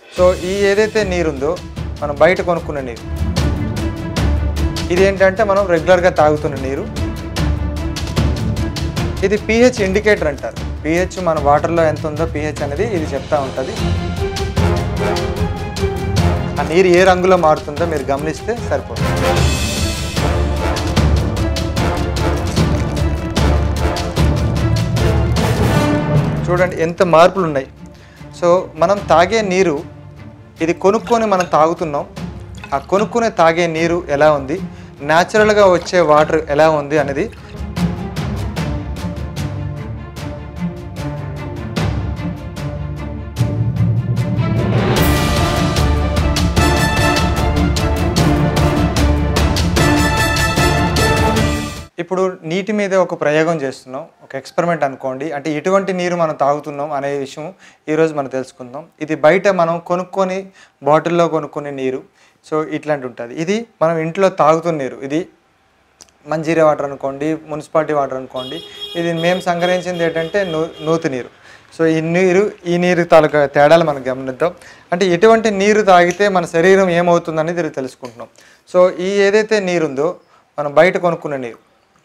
so ఈ ఏదైతే నీరు ఉందో మనం బయట కొనుక్కున్న నీరు ఇది ఏంటంటే మనం రెగ్యులర్గా తాగుతున్న నీరు ఇది పిహెచ్ ఇండికేటర్ అంటారు పిహెచ్ మన వాటర్లో ఎంత ఉందో పిహెచ్ అనేది ఇది చెప్తా ఉంటుంది ఆ నీరు ఏ రంగులో మారుతుందో మీరు గమనిస్తే సరిపోతుంది చూడండి ఎంత మార్పులు ఉన్నాయి సో మనం తాగే నీరు ఇది కొనుక్కొని మనం తాగుతున్నాం ఆ కొనుక్కునే తాగే నీరు ఎలా ఉంది న్యాచురల్గా వచ్చే వాటర్ ఎలా ఉంది అనేది ఇప్పుడు నీటి మీద ఒక ప్రయోగం చేస్తున్నాం ఒక ఎక్స్పెరిమెంట్ అనుకోండి అంటే ఎటువంటి నీరు మనం తాగుతున్నాం అనే విషయం ఈరోజు మనం తెలుసుకుందాం ఇది బయట మనం కొనుక్కొని బాటిల్లో కొనుక్కునే నీరు సో ఇట్లాంటి ఉంటుంది ఇది మనం ఇంట్లో తాగుతున్న నీరు ఇది మంజీరా వాటర్ అనుకోండి మున్సిపాలిటీ వాటర్ అనుకోండి ఇది మేము సంగ్రహించింది ఏంటంటే నూ నూతి నీరు సో ఈ నీరు ఈ నీరు తాలూకా తేడాలు మనం గమనిద్దాం అంటే ఎటువంటి నీరు తాగితే మన శరీరం ఏమవుతుందనేది ఇది తెలుసుకుంటున్నాం సో ఈ ఏదైతే నీరు ఉందో మనం బయట కొనుక్కున్న నీరు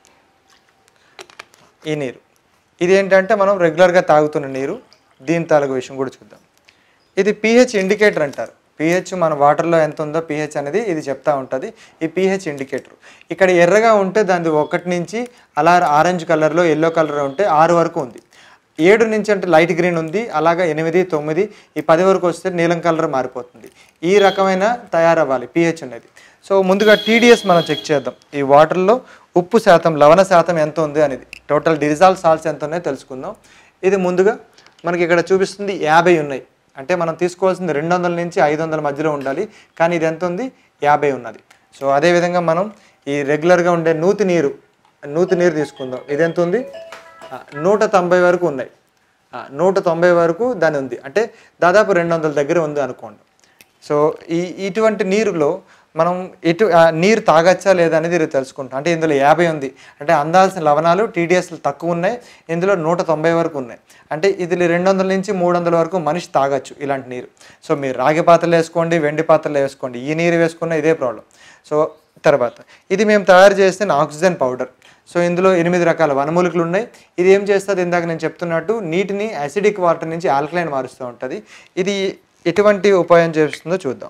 ఈ నీరు ఇది ఏంటంటే మనం రెగ్యులర్గా తాగుతున్న నీరు దీని తాలూకు విషయం కూడా చూద్దాం ఇది పిహెచ్ ఇండికేటర్ అంటారు పిహెచ్ మన వాటర్లో ఎంత ఉందో పిహెచ్ అనేది ఇది చెప్తా ఉంటుంది ఈ పిహెచ్ ఇండికేటర్ ఇక్కడ ఎర్రగా ఉంటే దాని ఒకటి నుంచి అలా ఆరెంజ్ కలర్లో ఎల్లో కలర్ ఉంటే ఆరు వరకు ఉంది ఏడు నుంచి అంటే లైట్ గ్రీన్ ఉంది అలాగా ఎనిమిది తొమ్మిది ఈ పది వరకు వస్తే నీలం కలర్ మారిపోతుంది ఈ రకమైన తయారవ్వాలి పిహెచ్ అనేది సో ముందుగా టీడీఎస్ మనం చెక్ చేద్దాం ఈ వాటర్లో ఉప్పు శాతం లవణ శాతం ఎంత ఉంది అనేది టోటల్ డిజిజాల్ సాల్ట్స్ ఎంత ఉన్నాయో తెలుసుకుందాం ఇది ముందుగా మనకి ఇక్కడ చూపిస్తుంది యాభై ఉన్నాయి అంటే మనం తీసుకోవాల్సింది రెండు వందల నుంచి ఐదు వందల మధ్యలో ఉండాలి కానీ ఇది ఎంత ఉంది యాభై ఉన్నది సో అదేవిధంగా మనం ఈ రెగ్యులర్గా ఉండే నూతి నీరు నూతి నీరు తీసుకుందాం ఇది ఎంత ఉంది ఆ, నూట తొంభై వరకు ఉన్నాయి ఆ, నూట తొంభై వరకు దాని ఉంది అంటే దాదాపు రెండు వందల దగ్గర ఉంది అనుకోండి సో ఈ ఇటువంటి నీరులో మనం ఎటు ఆ నీరు తాగచ్చా లేదా అనేది ఇది తెలుసుకుంటాం అంటే ఇందులో యాభై ఉంది అంటే అందాల్సిన లవణాలు టీడీఎస్లు తక్కువ ఉన్నాయి ఇందులో నూట తొంభై వరకు ఉన్నాయి అంటే ఇది రెండు వందల నుంచి మూడు వందల వరకు మనిషి తాగొచ్చు ఇలాంటి నీరు సో మీరు రాగి పాత్రలు వేసుకోండి వెండి పాత్రలు వేసుకోండి ఈ నీరు వేసుకున్న ఇదే ప్రాబ్లం సో తర్వాత ఇది మేము తయారు చేసిన ఆక్సిజన్ పౌడర్ సో ఇందులో ఎనిమిది రకాల వనమూలికలు ఉన్నాయి ఇది ఏం చేస్తుంది ఇందాక నేను చెప్తున్నట్టు నీటిని అసిడిక్ వాటర్ నుంచి ఆల్కలైన్ మారుస్తూ ఉంటుంది ఇది ఎటువంటి ఉపాయం చేస్తుందో చూద్దాం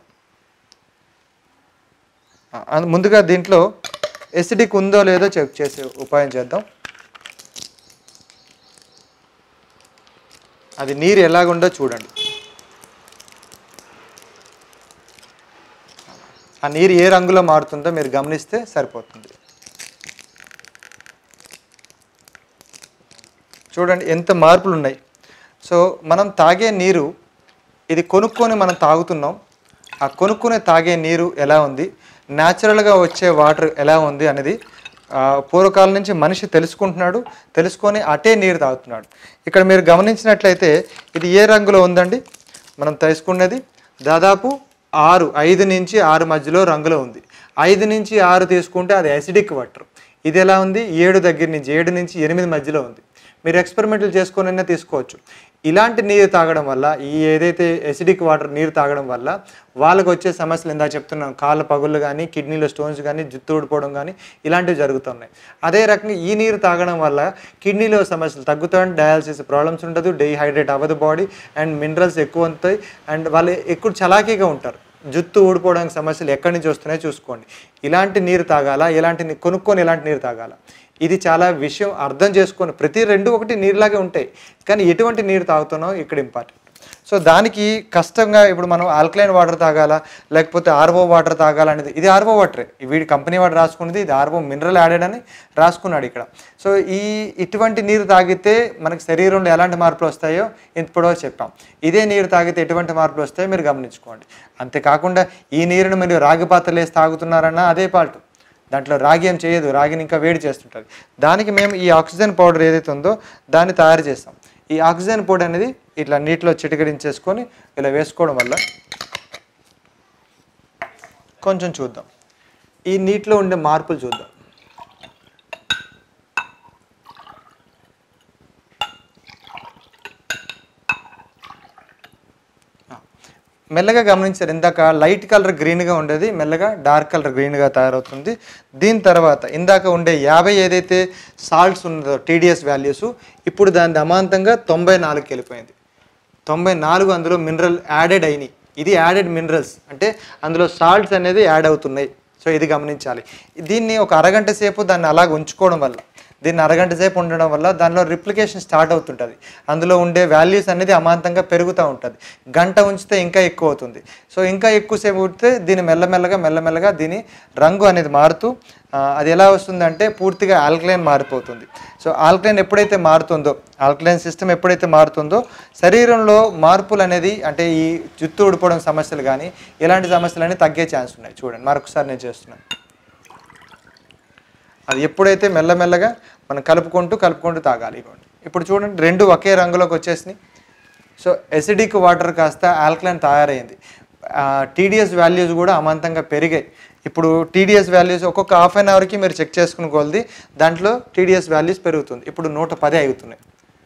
ఆ, అందు- ముందుగా దీంట్లో ఎసిడిక్ ఉందో లేదో చెక్ చేసే ఉపాయం చేద్దాం అది నీరు ఎలాగుందో చూడండి ఆ నీరు ఏ రంగులో మారుతుందో మీరు గమనిస్తే సరిపోతుంది చూడండి ఎంత మార్పులు ఉన్నాయి సో మనం తాగే నీరు ఇది కొనుక్కొని మనం తాగుతున్నాం ఆ కొనుక్కునే తాగే నీరు ఎలా ఉంది న్యాచురల్గా వచ్చే వాటర్ ఎలా ఉంది అనేది ఆ, పూర్వకాలం నుంచి మనిషి తెలుసుకుంటున్నాడు తెలుసుకొని అటే నీరు తాగుతున్నాడు ఇక్కడ మీరు గమనించినట్లయితే ఇది ఏ రంగులో ఉందండి మనం తెలుసుకున్నది దాదాపు ఆరు ఐదు నుంచి ఆరు మధ్యలో రంగులో ఉంది ఐదు నుంచి ఆరు తీసుకుంటే అది యాసిడిక్ వాటర్ ఇది ఎలా ఉంది ఏడు దగ్గర నుంచి ఏడు నుంచి ఎనిమిది మధ్యలో ఉంది మీరు ఎక్స్పెరిమెంట్లు చేసుకొని తీసుకోవచ్చు ఇలాంటి నీరు తాగడం వల్ల ఈ ఏదైతే ఎసిడిక్ వాటర్ నీరు తాగడం వల్ల వాళ్ళకు వచ్చే సమస్యలు ఇందా చెప్తున్నాం కాళ్ళ పగుళ్ళు కానీ కిడ్నీలో స్టోన్స్ కానీ జుత్తు ఊడిపోవడం కానీ ఇలాంటివి జరుగుతున్నాయి అదే రకంగా ఈ నీరు తాగడం వల్ల కిడ్నీలో సమస్యలు తగ్గుతాయి డయాలసిస్ ప్రాబ్లమ్స్ ఉండదు డీహైడ్రేట్ అవ్వదు బాడీ అండ్ మినరల్స్ ఎక్కువ ఉంటాయి అండ్ వాళ్ళు ఎక్కువ చలాకీగా ఉంటారు జుత్తు ఊడిపోవడానికి సమస్యలు ఎక్కడి నుంచి వస్తున్నాయో చూసుకోండి ఇలాంటి నీరు తాగాలా ఇలాంటి నీ- కొనుక్కొని ఇలాంటి నీరు తాగాలా ఇది చాలా విషయం అర్థం చేసుకొని ప్రతి రెండు ఒకటి నీరులాగే ఉంటాయి కానీ ఎటువంటి నీరు తాగుతున్నావు ఇక్కడ ఇంపార్టెంట్ సో దానికి కష్టంగా ఇప్పుడు మనం ఆల్కలైన్ వాటర్ తాగాలా లేకపోతే ఆర్ఓ వాటర్ తాగాలా అనేది ఇది ఆర్ఓ వాటరే వీడి కంపెనీ వాడు రాసుకున్నది ఇది ఆర్ఓ మినరల్ యాడెడ్ అని రాసుకున్నాడు ఇక్కడ సో ఈ ఇటువంటి నీరు తాగితే మనకి శరీరంలో ఎలాంటి మార్పులు వస్తాయో ఇప్పుడో చెప్పాం ఇదే నీరు తాగితే ఎటువంటి మార్పులు వస్తాయో మీరు గమనించుకోండి అంతేకాకుండా ఈ నీరుని మీరు రాగి పాత్రలు వేసి తాగుతున్నారన్నా అదే పాటు దాంట్లో రాగి ఏం చేయదు రాగిని ఇంకా వేడి చేస్తుంటుంది దానికి మేము ఈ ఆక్సిజన్ పౌడర్ ఏదైతే ఉందో దాన్ని తయారు చేస్తాం ఈ ఆక్సిజన్ పౌడర్ అనేది ఇట్లా నీటిలో చిటికడించేసుకొని ఇలా వేసుకోవడం వల్ల కొంచెం చూద్దాం ఈ నీటిలో ఉండే మార్పులు చూద్దాం మెల్లగా గమనించారు ఇందాక లైట్ కలర్ గ్రీన్గా ఉండేది మెల్లగా డార్క్ కలర్ గ్రీన్గా తయారవుతుంది దీని తర్వాత ఇందాక ఉండే యాభై ఏదైతే సాల్ట్స్ ఉన్నదో టీడీఎస్ వాల్యూస్ ఇప్పుడు దాని అమాంతంగా తొంభై నాలుగుకి వెళ్ళిపోయింది తొంభై నాలుగు అందులో మినరల్ యాడెడ్ అయినాయి ఇది యాడెడ్ మినరల్స్ అంటే అందులో సాల్ట్స్ అనేది యాడ్ అవుతున్నాయి సో ఇది గమనించాలి దీన్ని ఒక అరగంట సేపు దాన్ని అలాగ ఉంచుకోవడం వల్ల దీన్ని అరగంట సేపు ఉండడం వల్ల దానిలో రిప్లికేషన్ స్టార్ట్ అవుతుంటుంది అందులో ఉండే వాల్యూస్ అనేది అమాంతంగా పెరుగుతూ ఉంటుంది గంట ఉంచితే ఇంకా ఎక్కువ అవుతుంది సో ఇంకా ఎక్కువసేపు ఉంచితే దీని మెల్లమెల్లగా మెల్లమెల్లగా దీని రంగు అనేది మారుతూ ఆ, అది ఎలా వస్తుందంటే పూర్తిగా ఆల్కలైన్ మారిపోతుంది సో ఆల్కలైన్ ఎప్పుడైతే మారుతుందో ఆల్కలైన్ సిస్టమ్ ఎప్పుడైతే మారుతుందో శరీరంలో మార్పులు అనేది అంటే ఈ జుత్తు ఊడిపోవడం సమస్యలు కానీ ఇలాంటి సమస్యలు అనేవి తగ్గే ఛాన్స్ ఉన్నాయి చూడండి మరొకసారి నేను చేస్తున్నాను అది ఎప్పుడైతే మెల్లమెల్లగా మనం కలుపుకుంటూ కలుపుకుంటూ తాగాలి ఇవ్వండి ఇప్పుడు చూడండి రెండు ఒకే రంగులోకి వచ్చేసినాయి సో ఎసిడిక్ వాటర్ కాస్త ఆల్కలైన్ తయారైంది టీడీఎస్ వాల్యూస్ కూడా అమాంతంగా పెరిగాయి ఇప్పుడు టీడీఎస్ వాల్యూస్ ఒక్కొక్క హాఫ్ అన్ అవర్కి మీరు చెక్ చేసుకుని కొలది దాంట్లో టీడీఎస్ వాల్యూస్ పెరుగుతుంది ఇప్పుడు నూట పది అవుతున్నాయి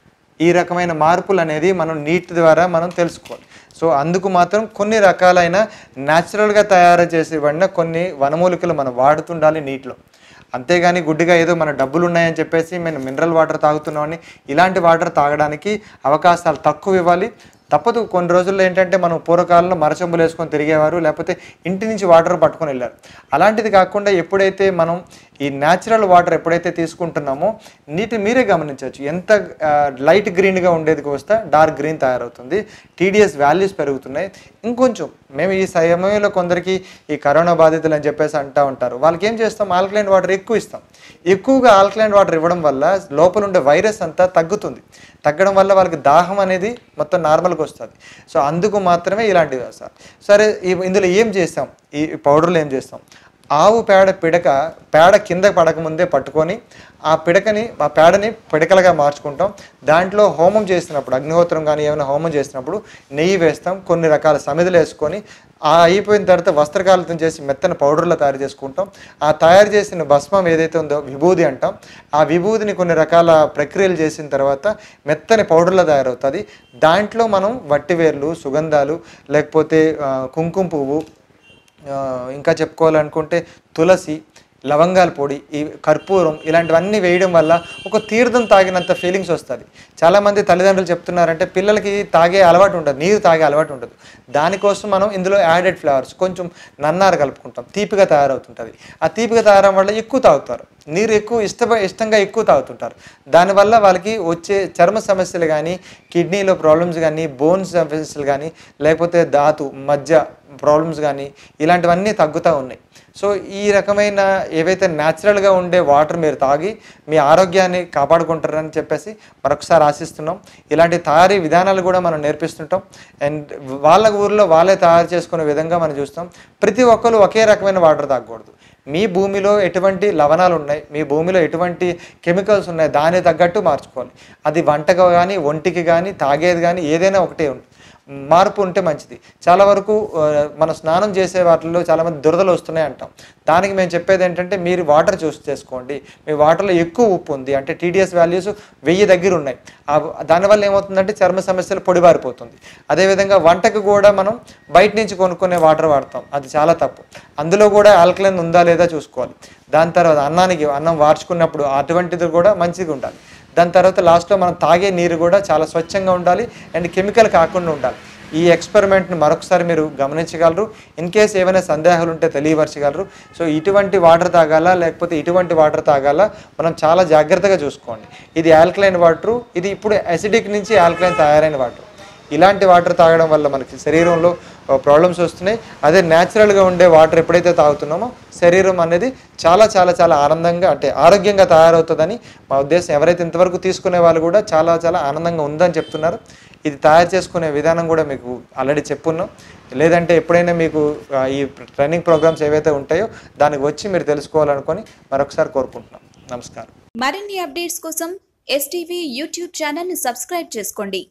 ఈ రకమైన మార్పులు అనేది మనం నీట్ ద్వారా మనం తెలుసుకోవాలి సో అందుకు మాత్రం కొన్ని రకాలైన న్యాచురల్గా తయారు చేసేవన్న కొన్ని వనమూలికలు మనం వాడుతుండాలి నీటిలో అంతేగాని గుడ్డిగా ఏదో మన డబ్బులు ఉన్నాయని చెప్పేసి మేము మినరల్ వాటర్ తాగుతున్నామని ఇలాంటి వాటర్ తాగడానికి అవకాశాలు తక్కువ ఇవ్వాలి తప్పదు కొన్ని రోజుల్లో ఏంటంటే మనం పూర్వకాలంలో మరచంబులు వేసుకొని తిరిగేవారు లేకపోతే ఇంటి నుంచి వాటర్ పట్టుకొని వెళ్ళారు అలాంటిది కాకుండా ఎప్పుడైతే మనం ఈ న్యాచురల్ వాటర్ ఎప్పుడైతే తీసుకుంటున్నామో నీటి మీరే గమనించవచ్చు ఎంత లైట్ గ్రీన్గా ఉండేది వస్తే డార్క్ గ్రీన్ తయారవుతుంది టీడీఎస్ వాల్యూస్ పెరుగుతున్నాయి ఇంకొంచెం మేము ఈ సమయంలో కొందరికి ఈ కరోనా బాధితులు అని చెప్పేసి అంటూ ఉంటారు వాళ్ళకి ఏం చేస్తాం ఆల్కలైన్ వాటర్ ఎక్కువ ఇస్తాం ఎక్కువగా ఆల్కలైన్ వాటర్ ఇవ్వడం వల్ల లోపల ఉండే వైరస్ అంతా తగ్గుతుంది తగ్గడం వల్ల వాళ్ళకి దాహం అనేది మొత్తం నార్మల్గా వస్తుంది సో అందుకు మాత్రమే ఇలాంటివి వేస్తారు సరే ఈ- ఇందులో ఏం చేస్తాం ఈ పౌడర్లో ఏం చేస్తాం ఆవు పేడ పిడక పేడ కింద పడకముందే పట్టుకొని ఆ పిడకని ఆ పేడని పిడకలుగా మార్చుకుంటాం దాంట్లో హోమం చేసినప్పుడు అగ్నిహోత్రం కానీ ఏమైనా హోమం చేసినప్పుడు నెయ్యి వేస్తాం కొన్ని రకాల సమిధులు వేసుకొని ఆ అయిపోయిన తర్వాత వస్త్రకాలతం చేసి మెత్తని పౌడర్లో తయారు చేసుకుంటాం ఆ తయారు చేసిన భస్మం ఏదైతే ఉందో విభూది అంటాం ఆ విభూదిని కొన్ని రకాల ప్రక్రియలు చేసిన తర్వాత మెత్తని పౌడర్లో తయారవుతుంది దాంట్లో మనం వట్టివేర్లు సుగంధాలు లేకపోతే ఆ, కుంకుమ పువ్వు ఆ, ఇంకా చెప్పుకోవాలనుకుంటే తులసి లవంగాల పొడి ఈ కర్పూరం ఇలాంటివన్నీ వేయడం వల్ల ఒక తీర్థం తాగినంత ఫీలింగ్స్ వస్తుంది చాలామంది తల్లిదండ్రులు చెప్తున్నారంటే పిల్లలకి తాగే అలవాటు ఉండదు నీరు తాగే అలవాటు ఉండదు దానికోసం మనం ఇందులో యాడెడ్ ఫ్లేవర్స్ కొంచెం నన్నారు కలుపుకుంటాం తీపిగా తయారవుతుంటుంది ఆ తీపిగా తయారవడం వల్ల ఎక్కువ తాగుతారు నీరు ఎక్కువ ఇష్ట ఇష్టంగా ఎక్కువ తాగుతుంటారు దానివల్ల వాళ్ళకి వచ్చే చర్మ సమస్యలు కానీ కిడ్నీలో ప్రాబ్లమ్స్ కానీ బోన్స్ సమస్యలు కానీ లేకపోతే ధాతు మధ్య ప్రాబ్లమ్స్ కానీ ఇలాంటివన్నీ తగ్గుతూ ఉన్నాయి సో ఈ రకమైన ఏవైతే న్యాచురల్గా ఉండే వాటర్ మీరు తాగి మీ ఆరోగ్యాన్ని కాపాడుకుంటారని చెప్పేసి మరొకసారి ఆశిస్తున్నాం ఇలాంటి తయారీ విధానాలు కూడా మనం నేర్పిస్తుంటాం అండ్ వాళ్ళ ఊర్లో వాళ్ళే తయారు చేసుకునే విధంగా మనం చూస్తాం ప్రతి ఒక్కరు ఒకే రకమైన వాటర్ తాగకూడదు మీ భూమిలో ఎటువంటి లవణాలు ఉన్నాయి మీ భూమిలో ఎటువంటి కెమికల్స్ ఉన్నాయి దానికి తగ్గట్టు మార్చుకోవాలి అది వంటకు కానీ ఒంటికి కానీ తాగేది కానీ ఏదైనా ఒకటే ఉంటుంది మార్పు ఉంటే మంచిది చాలా వరకు ఆ, మన స్నానం చేసే వాటిల్లో చాలామంది దురదలు వస్తున్నాయి అంటాం దానికి మేము చెప్పేది ఏంటంటే మీరు వాటర్ చూస్ చేసుకోండి మీ వాటర్లో ఎక్కువ ఉప్పు ఉంది అంటే టీడీఎస్ వాల్యూస్ వెయ్యి దగ్గర ఉన్నాయి ఆ దానివల్ల ఏమవుతుందంటే చర్మ సమస్యలు పొడిబారిపోతుంది అదేవిధంగా వంటకు కూడా మనం బయట నుంచి కొనుక్కునే వాటర్ వాడతాం అది చాలా తప్పు అందులో కూడా ఆల్కలైన్ ఉందా లేదా చూసుకోవాలి దాని తర్వాత అన్నానికి అన్నం వార్చుకున్నప్పుడు అటువంటిది కూడా మంచిగా ఉండాలి దాని తర్వాత లాస్ట్లో మనం తాగే నీరు కూడా చాలా స్వచ్ఛంగా ఉండాలి అండ్ కెమికల్ కాకుండా ఉండాలి ఈ ఎక్స్పెరిమెంట్ని మరొకసారి మీరు గమనించగలరు ఇన్ కేస్ ఏమైనా సందేహాలు ఉంటే తెలియపరచగలరు సో ఇటువంటి వాటర్ తాగాలా లేకపోతే ఇటువంటి వాటర్ తాగాలా మనం చాలా జాగ్రత్తగా చూసుకోండి ఇది ఆల్కలైన్ వాటర్ ఇది ఇప్పుడు అసిడిక్ నుంచి ఆల్కలైన్ తయారైన వాటర్ ఇలాంటి వాటర్ తాగడం వల్ల మనకి శరీరంలో ప్రాబ్లమ్స్ వస్తున్నాయి అదే న్యాచురల్గా ఉండే వాటర్ ఎప్పుడైతే తాగుతున్నామో శరీరం అనేది చాలా చాలా చాలా ఆనందంగా అంటే ఆరోగ్యంగా తయారవుతుందని మా ఉద్దేశం ఎవరైతే ఇంతవరకు తీసుకునే వాళ్ళు కూడా చాలా చాలా ఆనందంగా ఉందని చెప్తున్నారు ఇది తయారు చేసుకునే విధానం కూడా మీకు ఆల్రెడీ చెప్పున్నాం లేదంటే ఎప్పుడైనా మీకు ఆ, ఈ ట్రైనింగ్ ప్రోగ్రామ్స్ ఏవైతే ఉంటాయో దానికి వచ్చి మీరు తెలుసుకోవాలనుకొని మరొకసారి కోరుకుంటున్నాం నమస్కారం మరిన్ని అప్డేట్స్ కోసం ఎస్టీవీ యూట్యూబ్ ఛానల్ని సబ్స్క్రైబ్ చేసుకోండి